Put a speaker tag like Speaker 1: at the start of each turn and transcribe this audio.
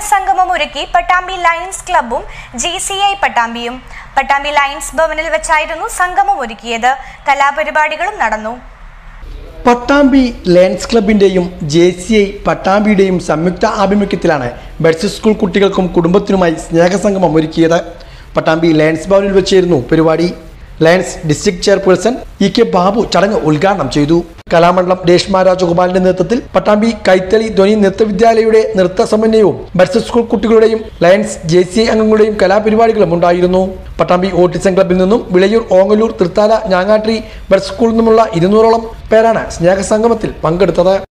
Speaker 1: സ്നേഹസംഗമം ഒരുക്കി പട്ടാമ്പി ലയൺസ് ക്ലബ്ബും G C I പട്ടാമ്പിയും പട്ടാമ്പി ലയൺസ് ഭവനിൽ വെച്ചായിരുന്നു സംഗമം ഒരുക്കിയത് കലാപരിപാടികളും നടന്നു
Speaker 2: പട്ടാമ്പി ലയൺസ് ക്ലബിന്റെയും ജെ സി ഐ പട്ടാമ്പിയുടെയും സംയുക്ത ആഭിമുഖ്യത്തിലാണ് ബഡ്സ് സ്കൂൾ കുട്ടികൾക്കും കുടുംബത്തിനുമായി സ്നേഹസംഗമം ഒരുക്കിയത് പട്ടാമ്പി ലയൺസ് ഭവനിൽ വെച്ചായിരുന്നു പരിപാടി Lions district chairperson E K Babu ചടങ്ങ് ഉദ്ഘാടനം ചെയ്തു കലാമണ്ഡലം രേഷ്മ രാജഗോപാലിന്റെ നേതൃത്വത്തിൽ പട്ടാമ്പി കൈത്തളി ധ്വനി നൃത്തവിദ്യാലയയുടെ നൃത്ത സമന്വയവും ബഡ്സ് സ്കൂൾ കുട്ടികളുടെയും ലയൺസ് ജെ സി ഐ അംഗങ്ങളുടെയും കലാപരിപാടികളും ഉണ്ടായിരുന്നു പട്ടാമ്പി ഓട്ടിസം ക്ലബിൽ നിന്നും വിളയൂർ ഓങ്ങല്ലൂർ തൃത്താല ഞാങ്ങാട്രി ബഡ്സ് സ്കൂളിൽ നിന്നുമുള്ള ഇരുന്നൂറോളം പേരാണ് സ്നേഹസംഗമത്തിൽ പങ്കെടുത്തത്